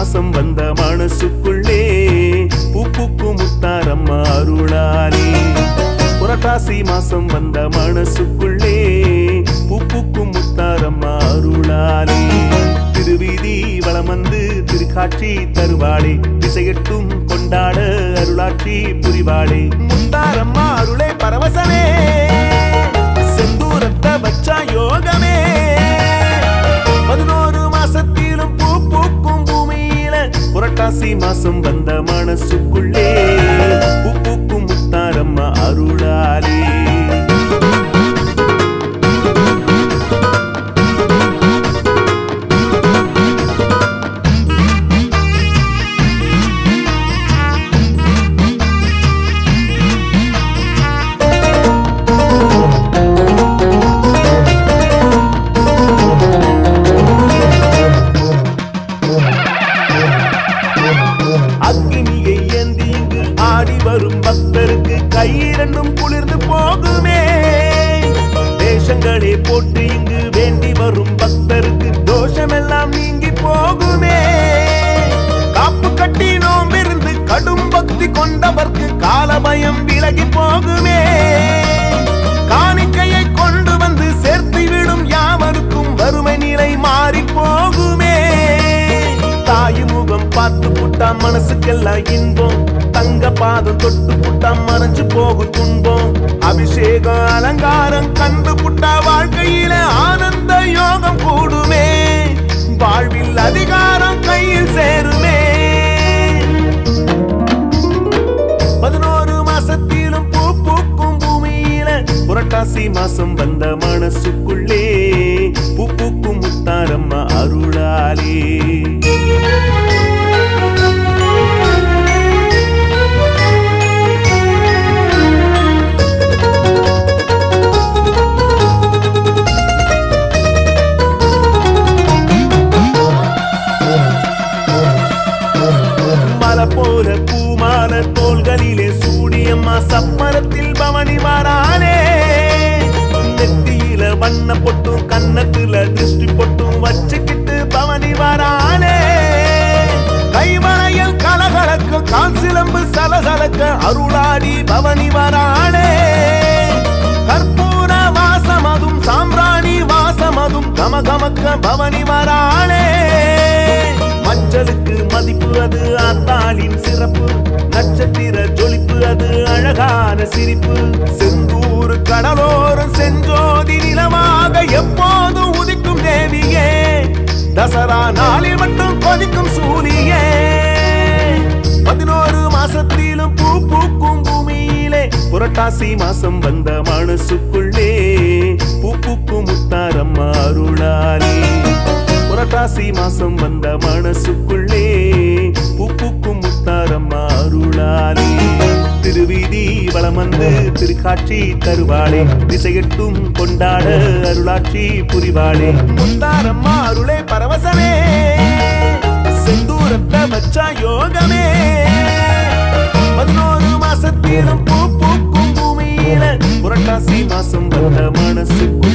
மாசம் வந்த மனசுக்குள்ளே பூப்புக்கு முத்தாரம்மா அருளாலே புரட்டாசி மாசம் வந்த மனசுக்குள்ளே பூப்புக்கு முத்தாரம்மா அருளாலே திருவீதி வளம் வந்து திருக்காட்சி தருவாளே திசையட்டும் கொண்டாட அருளாட்சி புரிவாளே முத்தாரம்மா அருளே பரவசமே செந்தூரத்தை வச்சா யோகமே பதினோரு மாசத்திலும் பூ பூக்கும் பூமியில புரட்டாசி மாசம் வந்த மனசுக்குள்ளே பூ பூக்கும் முத்தாரம்மா அருளாலே அக்னியை ஏந்தி இங்கு ஆடி வரும் பக்தருக்கு கையிரண்டும் குளிர்ந்து போகுமே தேசங்களே போட்டு இங்கு வேண்டி வரும் பக்தருக்கு தோஷமெல்லாம் நீங்கி போகுமே காப்பு கட்டி நோம்பிருந்து கடும் பக்தி கொண்டவர்க்கு காலபயம் விலகி போகுமே காணிக்கையை கொண்டு வந்து சேர்த்து விடும் யாவருக்கும் வறுமை நிலை மாறி போகுமே தாய் முகம் பார்த்து புட்டா மனசுக்கெல்லாம் இன்பம் தங்க பாதம் தொட்டு புட்டா மறைஞ்சு போகும் துன்பம் அபிஷேகம் அலங்காரம் கண்டு புட்டா வாழ்க்கையில ஆனந்த யோகம் கூடுமே வாழ்வில் அதிகாரம் கையில் சேருமே பதினோரு மாசத்திலும் பூ பூக்கும் பூமியில புரட்டாசி மாசம் வந்த மனசுக்குள்ளே பூ பூக்கும் முத்தாரம்மா அருளாலே மலை போல பூமால தோள்களிலே சூடியம்மா சப்பரத்தில் பவனி வரானே நெத்தியில வண்ண பொட்டும் கன்னத்துல திருஷ்டி பொட்டும் வச்சுக்கிட்டு பவனி வரானே கைவளையல் கலகலக்கு கால் சிலம்பு சலசலக்க அருளாடி பவனி வரானே கற்பூர வாசமதும் சாம்பிராணி வாசமதும் கமகமக்க பவனி வரானே மஞ்சளுக்கு மதிப்பு அது ஆத்தாளின் சிறப்பு நட்சத்திர ஜொலிப்பு அது அழகான சிரிப்பு செந்தூர் கடலோரம் செஞ்சோதி நிலமாக எப்போதும் உதிக்கும் தேவியே தசரா நாளில் மட்டும் கொதிக்கும் சூரியே பதினோரு மாசத்திலும் பூ பூக்கும் பூமியிலே புரட்டாசி மாசம் வந்த மனசுக்குள்ளே பூ பூக்கும் முத்தாரம்மா அருளாலே புரட்டாசி மாசம் வந்த மனசுக்குள்ளே பூ பூக்கும் முத்தாரம்மா அருளாலே திருவீதி வளம் வந்து திருக்காட்சி தருவாளே திசையட்டும் கொண்டாட அருளாட்சி புரிவாளே முத்தாரம்மா அருளே பரவசமே செந்தூரத்தை வச்சா யோகமே பதினோரு மாசத்திலும் பூ பூக்கும் பூமியில புரட்டாசி மாசம் வந்த மனசுக்குள்ளே